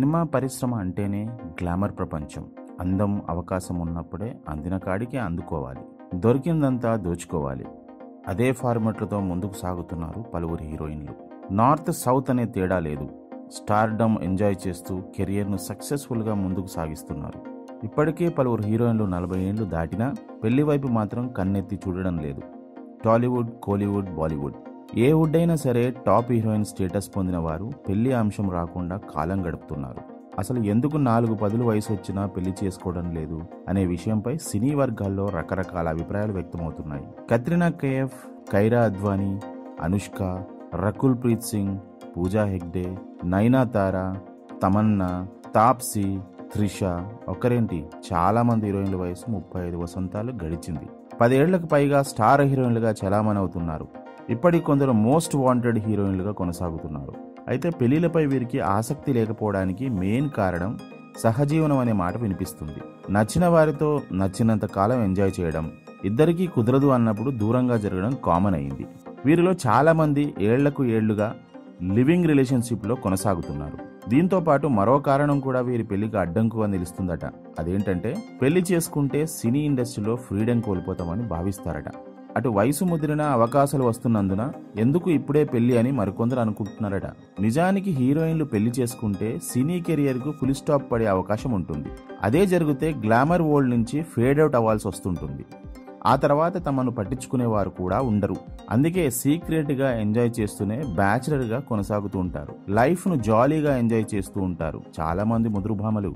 Cinema పరిశ్రమ అంటేనే glamour ప్రపంచం అందం అవకాశం ఉన్నప్పుడే అందిన కాడికి అందుకోవాలి దొరికిందంతా దోచుకోవాలి అదే ఫార్మెట్లతో ముందుకు సాగుతున్నారు పలువురు హీరోయిన్లు నార్త్ సౌత్ అనే తేడా లేదు స్టార్డమ్ ఎంజాయ్ చేస్తూ కెరియర్ను సక్సెస్ఫుల్గా ముందుకు సాగిస్తున్నారు ఇప్పటికే పలువురు హీరోయిన్లు నలభై ఏళ్లు దాటినా పెళ్లి వైపు మాత్రం కన్నెత్తి చూడడం లేదు టాలీవుడ్ కోలీవుడ్ బాలీవుడ్ ఏ వుడ్ అయినా సరే టాప్ హీరోయిన్ స్టేటస్ పొందిన వారు పెళ్లి అంశం రాకుండా కాలం గడుపుతున్నారు అసలు ఎందుకు నాలుగు పదులు వయసు వచ్చినా పెళ్లి చేసుకోవడం లేదు అనే విషయంపై సినీ వర్గాల్లో రకరకాల అభిప్రాయాలు వ్యక్తమవుతున్నాయి కత్రినా కేఎఫ్ కైరా అద్వానీ అనుష్క రకుల్ ప్రీత్ సింగ్ పూజా హెగ్డే నైనా తారా తమన్నా తాప్సీ త్రిష ఒకరేంటి చాలా మంది హీరోయిన్ల వయసు ముప్పై ఐదు వసంతాలు గడిచింది పదేళ్లకు పైగా స్టార్ హీరోయిన్లుగా చలామణి అవుతున్నారు ఇప్పటికి కొందరు మోస్ట్ వాంటెడ్ హీరోయిన్లుగా కొనసాగుతున్నారు అయితే పెళ్లిలపై వీరికి ఆసక్తి లేకపోవడానికి మెయిన్ కారణం సహజీవనం అనే మాట వినిపిస్తుంది నచ్చిన వారితో నచ్చినంత కాలం ఎంజాయ్ చేయడం ఇద్దరికీ కుదరదు అన్నప్పుడు దూరంగా జరగడం కామన్ అయింది వీరిలో చాలా మంది ఏళ్లకు ఏళ్లుగా లివింగ్ రిలేషన్షిప్లో కొనసాగుతున్నారు దీంతో పాటు మరో కారణం కూడా వీరి పెళ్లికి అడ్డంకుగా నిలుస్తుందట అదేంటంటే పెళ్లి చేసుకుంటే సినీ ఇండస్ట్రీలో ఫ్రీడమ్ కోల్పోతామని భావిస్తారట అటు వయసు ముదిరిన అవకాశాలు వస్తున్నందున ఎందుకు ఇప్పుడే పెళ్లి అని మరికొందరు అనుకుంటున్నారట నిజానికి హీరోయిన్లు పెళ్లి చేసుకుంటే సినీ కెరియర్కు ఫుల్ స్టాప్ పడే అవకాశం ఉంటుంది అదే జరిగితే గ్లామర్ వరల్డ్ నుంచి ఫేడ్ అవుట్ అవ్వాల్సి వస్తుంటుంది ఆ తర్వాత తమను పట్టించుకునేవారు కూడా ఉండరు అందుకే సీక్రెట్గా ఎంజాయ్ చేస్తూనే బ్యాచులర్గా కొనసాగుతూ ఉంటారు లైఫ్ను జాలీగా ఎంజాయ్ చేస్తూ ఉంటారు చాలా మంది ముదురుభామలు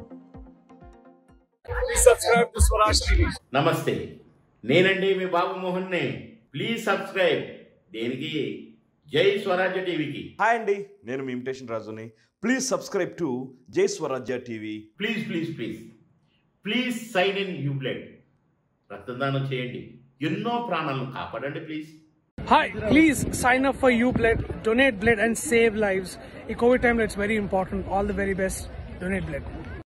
Please subscribe to Swaraj TV. నమస్తే నేనండి మీ బాబు మోహన్ని ప్లీజ్ సబ్స్క్రైబ్ దేనికి జై స్వరాజ్య టీవీకి హాయ్ అండి నేను మీ ఇమిటేషన్ రాజుని please subscribe to Jai Swarajya TV please please please please sign in you blood రక్తదానం చేయండి ఎన్నో ప్రాణాలను కాపాడండి please Hi, please sign up for UBlood, donate blood and save lives. In COVID time, it's very important. All the very best. Donate blood.